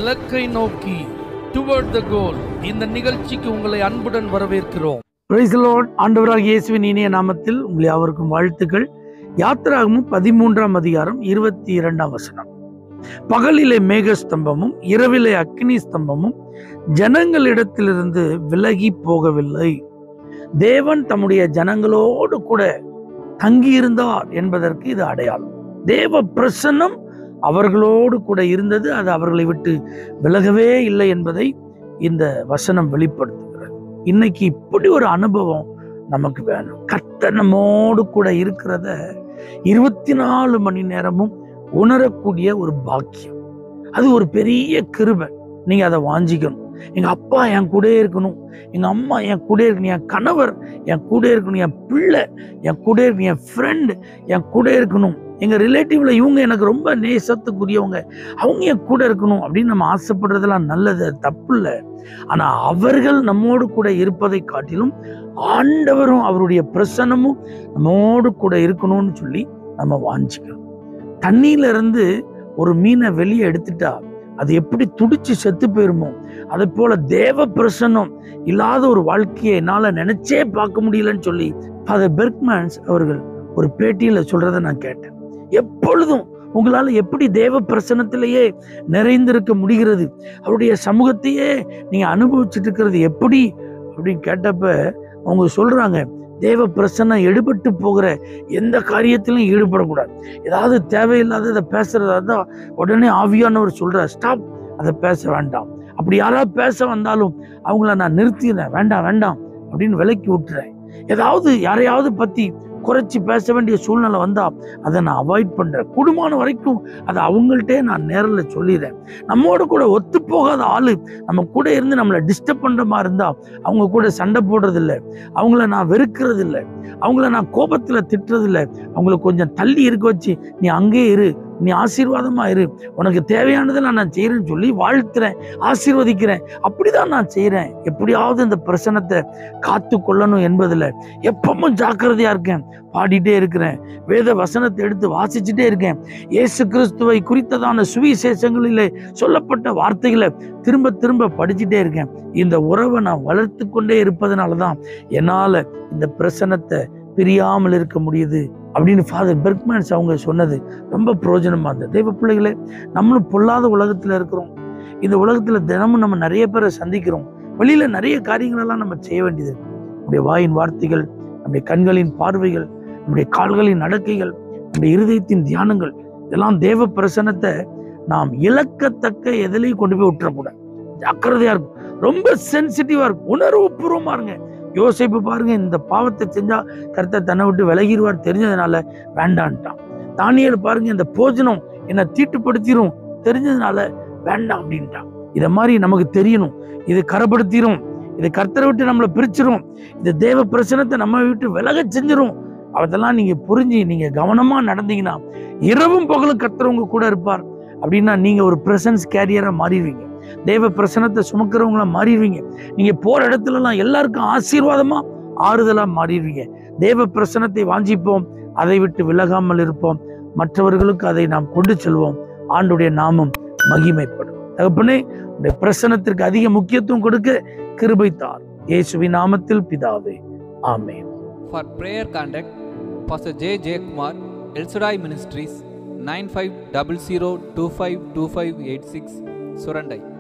இலக்கை நோக்கி டுவர்ட் த கோல் இந்த நிகழ்ச்சிக்கு உங்களை அன்புடன் வரவேற்கிறோம் பிரைஸ் லார்ட் ஆண்டவராக இயேசுவின் இனிய நாமத்தில் உங்களை அவருக்கும் வாழ்த்துக்கள் யாத்திராகமும் பதிமூன்றாம் அதிகாரம் இருபத்தி இரண்டாம் வசனம் பகலிலே மேகஸ்தம்பமும் இரவிலே அக்னி ஸ்தம்பமும் ஜனங்களிடத்திலிருந்து விலகி போகவில்லை தேவன் தம்முடைய ஜனங்களோடு கூட தங்கியிருந்தார் என்பதற்கு இது அடையாளம் தேவ பிரசன்னம் அவர்களோடு கூட இருந்தது அது அவர்களை விட்டு விலகவே இல்லை என்பதை இந்த வசனம் வெளிப்படுத்துகிறது இன்னைக்கு இப்படி ஒரு அனுபவம் நமக்கு வேணும் கர்த்தர் நம்மோடு கூட இருக்கிறத இருபத்தி நாலு மணி நேரமும் உணரக்கூடிய ஒரு பாக்கியம் அது ஒரு பெரிய கிருபை நீங்க அதை வாஞ்சிக்கணும் எங்க அப்பா என் கூட இருக்கணும் எங்க அம்மா என் கூட இருக்கணும் என் கணவர் என் கூட இருக்கணும் என் பிள்ளை என் கூட இருக்கணும் என் ஃப்ரெண்டு என் கூட இருக்கணும் எங்க ரிலேட்டிவ்ல இவங்க எனக்கு ரொம்ப நேசத்துக்குரியவங்க அவங்க என் கூட இருக்கணும் அப்படின்னு நம்ம ஆசைப்படுறதெல்லாம் நல்லது அது தப்பு இல்லை ஆனா அவர்கள் நம்மோடு கூட இருப்பதை காட்டிலும் ஆண்டவரும் அவருடைய பிரசன்னமும் நம்மோடு கூட இருக்கணும்னு சொல்லி நம்ம வாஞ்சிக்கணும் தண்ணியில இருந்து ஒரு மீனை வெளியே எடுத்துட்டா அது எப்படி துடிச்சு செத்து போயிருமோ அதே போல தேவ பிரசன்னம் இல்லாத ஒரு வாழ்க்கையை என்னால நினைச்சே பார்க்க முடியலன்னு சொல்லி ஃபாதர் பெர்க்மேன்ஸ் அவர்கள் ஒரு பேட்டியில சொல்றதை நான் கேட்டேன் எப்பொழுதும் உங்களால எப்படி தேவ பிரசனத்திலேயே நிறைந்திருக்க முடிகிறது அவருடைய சமூகத்தையே நீங்க அனுபவிச்சுட்டு இருக்கிறது எப்படி அப்படின்னு கேட்டப்ப அவங்க சொல்றாங்க தேவ பிரசன்னம் எடுபட்டு போகிற எந்த காரியத்திலும் ஈடுபடக்கூடாது ஏதாவது தேவையில்லாததை பேசுறதா தான் உடனே ஆவியானவர் சொல்றார் ஸ்டாப் அதை பேச வேண்டாம் அப்படி யாராவது பேச வந்தாலும் அவங்கள நான் நிறுத்திடுறேன் வேண்டாம் வேண்டாம் அப்படின்னு விலக்கி விட்டுறேன் ஏதாவது யாரையாவது பத்தி குறைச்சி பேச வேண்டிய சூழ்நிலை வந்தா அதை நான் அவாய்ட் பண்றேன் குடும்பம் வரைக்கும் அதை அவங்கள்ட்டே நான் நேரில் சொல்லிடுறேன் நம்மோட கூட ஒத்து போகாத ஆளு நம்ம கூட இருந்து நம்மளை டிஸ்டர்ப் பண்ற மாதிரி இருந்தா அவங்க கூட சண்டை போடுறது இல்லை அவங்கள நான் வெறுக்கிறது இல்லை அவங்கள நான் கோபத்துல திட்டுறது இல்லை அவங்கள கொஞ்சம் தள்ளி இருக்க வச்சு நீ அங்கேயே இரு நீ ஆசீர்வாதமா இரு உனக்கு தேவையானதை நான் நான் செய்யறேன்னு சொல்லி வாழ்த்துறேன் ஆசீர்வதிக்கிறேன் அப்படிதான் நான் செய்யறேன் எப்படியாவது இந்த பிரசனத்தை காத்து கொள்ளணும் என்பதுல எப்பவும் ஜாக்கிரதையா இருக்கேன் பாடிட்டே இருக்கிறேன் வேத வசனத்தை எடுத்து வாசிச்சுட்டே இருக்கேன் இயேசு கிறிஸ்துவை குறித்ததான சுவிசேஷங்களிலே சொல்லப்பட்ட வார்த்தைகளை திரும்ப திரும்ப படிச்சுட்டே இருக்கேன் இந்த உறவை நான் வளர்த்து கொண்டே இருப்பதனால தான் என்னால இந்த பிரசனத்தை பிரியாமல் இருக்க முடியுது அப்படின்னு ஃபாதர் பெர்க்மேன்ஸ் அவங்க சொன்னது ரொம்ப பிரயோஜனமா இருந்தது தெய்வ பிள்ளைகளே நம்மளும் பொல்லாத உலகத்துல இருக்கிறோம் இந்த உலகத்துல தினமும் நம்ம நிறைய பேரை சந்திக்கிறோம் வெளியில நிறைய காரியங்களெல்லாம் நம்ம செய்ய வேண்டியது இருக்கு. நம்முடைய வாயின் வார்த்தைகள் நம்முடைய கண்களின் பார்வைகள் நம்முடைய கால்களின் நடக்கைகள் நம்முடைய இருதயத்தின் தியானங்கள் இதெல்லாம் தேவ பிரசனத்தை நாம் இழக்கத்தக்க எதிலையும் கொண்டு போய் விட்டுறக்கூடாது ஜாக்கிரதையா இருக்கும் ரொம்ப சென்சிட்டிவா இருக்கும் உணர்வு பூர்வமா இருங்க யோசிப்பு பாருங்க இந்த பாவத்தை செஞ்சா கர்த்தர் தன்னை விட்டு விலகிடுவார் தெரிஞ்சதுனால வேண்டான்ட்டான் தானியல் பாருங்க இந்த போஜனம் என்னை தீட்டுப்படுத்திரும் தெரிஞ்சதுனால வேண்டாம் அப்படின்ட்டான் இத மாதிரி நமக்கு தெரியணும் இது கரப்படுத்திரும் இது கர்த்தரை விட்டு நம்மளை பிரிச்சிரும் இந்த தேவ பிரசனத்தை நம்ம விட்டு விலக செஞ்சிரும் அதெல்லாம் நீங்க புரிஞ்சு நீங்க கவனமா நடந்தீங்கன்னா இரவும் பகலும் கர்த்தர் உங்க கூட இருப்பார் அப்படின்னா நீங்க ஒரு பிரசன்ஸ் கேரியரா மாறிடுவீங்க தேவ பிரசனத்தை சுமக்கிறவங்களா மாறிடுவீங்க நீங்க போற இடத்துல எல்லாம் எல்லாருக்கும் ஆசீர்வாதமா ஆறுதலா மாறிடுவீங்க தேவ பிரசனத்தை வாஞ்சிப்போம் அதை விட்டு விலகாமல் இருப்போம் மற்றவர்களுக்கு அதை நாம் கொண்டு செல்வோம் ஆண்டுடைய நாமம் மகிமைப்படும் தகப்பனே உடைய பிரசனத்திற்கு அதிக முக்கியத்துவம் கொடுக்க கிருபை தார் இயேசுவின் நாமத்தில் பிதாவே ஆமென் For prayer contact, Pastor J. J. Kumar, El Shaddai Ministries, 9500252586, Surandai.